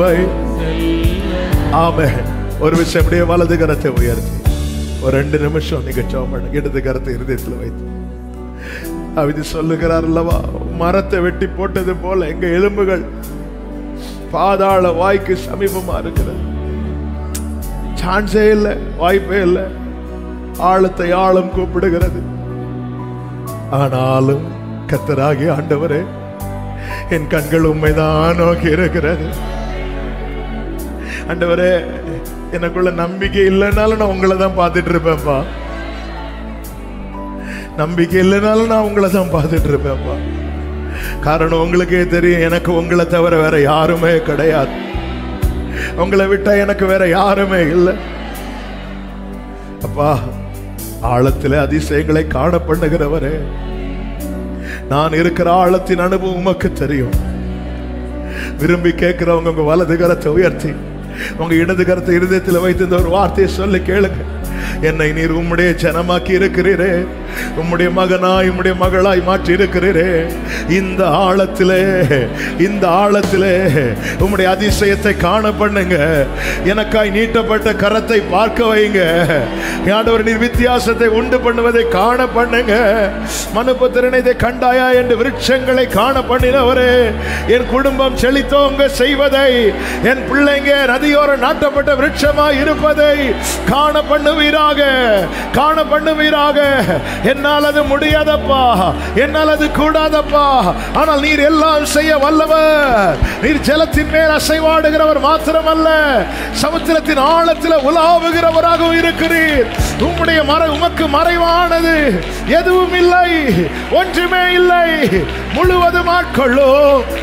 ஆமே ஒரு விஷயம் அப்படியே வலது கரத்தை உயர்த்தி ஒரு ரெண்டு நிமிஷம் நீங்க சோமன் இடது கரத்தை இருதயத்தில் வைத்து அவிது சொல்லுகிறார் அல்லவா மரத்தை வெட்டி போட்டது போல எங்க எலும்புகள் பாதாள வாய்க்கு சமீபமா இருக்கிறது சான்ஸே இல்லை வாய்ப்பே இல்லை ஆழத்தை ஆழம் கூப்பிடுகிறது ஆனாலும் கத்தராகி ஆண்டவரே என் கண்கள் உண்மைதான் நோக்கி இருக்கிறது ஆண்டவரே எனக்குள்ள நம்பிக்கை இல்லைனாலும் நான் உங்களை தான் பார்த்துட்டு இருப்பேன்ப்பா நம்பிக்கை இல்லைனாலும் நான் உங்களை தான் பார்த்துட்டு இருப்பேன்ப்பா காரணம் உங்களுக்கே தெரியும் எனக்கு உங்களை தவிர வேற யாருமே கிடையாது உங்களை விட்டா எனக்கு வேற யாருமே இல்லை அப்பா ஆழத்திலே அதிசயங்களை காண பண்ணுகிறவரே நான் இருக்கிற ஆழத்தின் அனுபவம் உமக்கு தெரியும் விரும்பி கேட்கிறவங்க உங்க வலது கரத்தை உயர்த்தி உங்க இடது கரத்தை இருதயத்தில் வைத்து இந்த ஒரு வார்த்தையை சொல்லி கேளுங்க என்னை நீர் உம்முடைய ஜனமாக்கி இருக்கிறீரே உம்முடைய மகனாய் உம்முடைய மகளாய் மாற்றி இருக்கிறீரே இந்த ஆழத்திலே இந்த ஆழத்திலே உம்முடைய அதிசயத்தை காண பண்ணுங்க எனக்காய் நீட்டப்பட்ட கரத்தை பார்க்க வைங்க ஆண்டவர் நீர் வித்தியாசத்தை உண்டு பண்ணுவதை காண பண்ணுங்க மனுபத்திரனை இதை கண்டாயா என்று விருட்சங்களை காண பண்ணினவரே என் குடும்பம் செழித்தோங்க செய்வதை என் பிள்ளைங்க நதியோர நாட்டப்பட்ட விருட்சமாய் இருப்பதை காண பண்ணுவீராக காண பண்ணுவீராக என்னால் அது முடியாதப்பா என்னால் அது கூடாதப்பா ஆனால் நீர் எல்லாம் செய்ய வல்லவர் நீர் ஜலத்தின் மேல் அசைவாடுகிறவர் மாத்திரமல்ல சமுத்திரத்தின் ஆழத்தில் உலாவுகிறவராகவும் இருக்கிறீர் உம்முடைய மறை உமக்கு மறைவானது எதுவும் இல்லை ஒன்றுமே இல்லை முழுவதும் ஆட்கொள்ளோ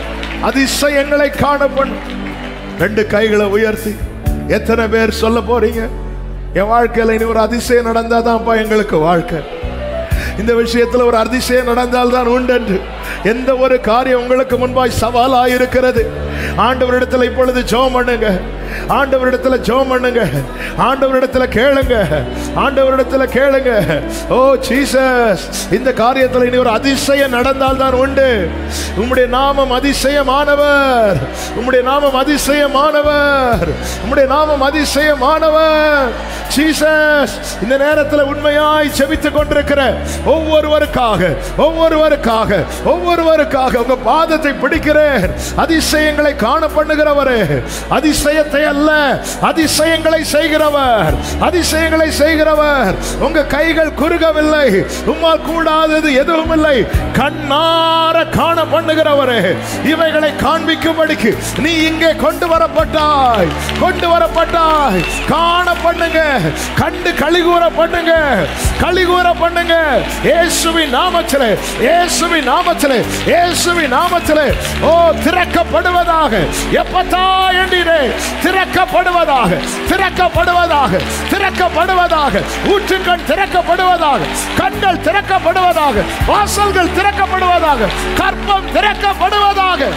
அதிசயங்களை காணப்படும் ரெண்டு கைகளை உயர்த்தி எத்தனை பேர் சொல்ல போறீங்க என் வாழ்க்கையில இனி ஒரு அதிசயம் நடந்தாதான்ப்பா எங்களுக்கு வாழ்க்கை இந்த விஷயத்துல ஒரு அதிசயம் நடந்தால் தான் உண்டென்று எந்த ஒரு காரியம் உங்களுக்கு முன்பாய் சவாலாக இருக்கிறது ஆண்டவரிடத்துல இப்பொழுது ஜெபம் பண்ணுங்க ஆண்டவரிடத்துல ஜெபம் பண்ணுங்க ஆண்டவரிடத்துல கேளுங்க ஆண்டவரிடத்துல கேளுங்க ஓ ஜீசஸ் இந்த காரியத்தில் இனி ஒரு அதிசயம் நடந்தால் தான் உண்டு உம்முடைய நாமம் அதிசயமானவர் உம்முடைய நாமம் அதிசயமானவர் உம்முடைய நாமம் அதிசயமானவர் ஜீசஸ் இந்த நேரத்தில் உண்மையாய் செபித்துக் கொண்டிருக்கிற ஒவ்வொருவருக்காக ஒவ்வொருவருக்காக ஒவ்வொருவருக்காக உங்க பாதத்தை பிடிக்கிறேன் அதிசயங்களை காண பண்ணுகிறவரே அதிசயத்தை அல்ல அதிசயங்களை செய்கிறவர் அதிசயங்களை செய்கிறவர் உங்க கைகள் குறுகவில்லை உம்மால் கூடாதது எதுவும் இல்லை கண்ணார காண பண்ணுகிறவரே இவைகளை காண்பிக்கும்படிக்கு நீ இங்கே கொண்டு வரப்பட்டாய் கொண்டு வரப்பட்டாய் காண பண்ணுங்க கண்டு கழிகூற பண்ணுங்க கழிகூற பண்ணுங்க இயேசுவின் நாமத்திலே இயேசுவின் நாமத்திலே இயேசுவின் நாமத்திலே ஓ திறக்கப்படுவதாக எப்பத்தா என்றீரே திறக்கப்படுவதாக திறக்கப்படுவதாக திறக்கப்படுவதாக ஊற்றுக்கண் திறக்கப்படுவதாக கண்கள் திறக்கப்படுவதாக வாசல்கள் திறக்கப்படுவதாக கற்பம் திறக்கப்படுவதாக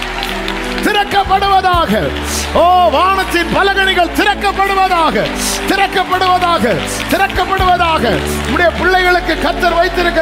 திறக்கப்படுவதாக ஓ வானத்தின் பலகணிகள் திறக்கப்படுவதாக திறக்கப்படுவதாக திறக்கப்படுவதாக உடைய பிள்ளைகளுக்கு கத்தர் வைத்திருக்கிற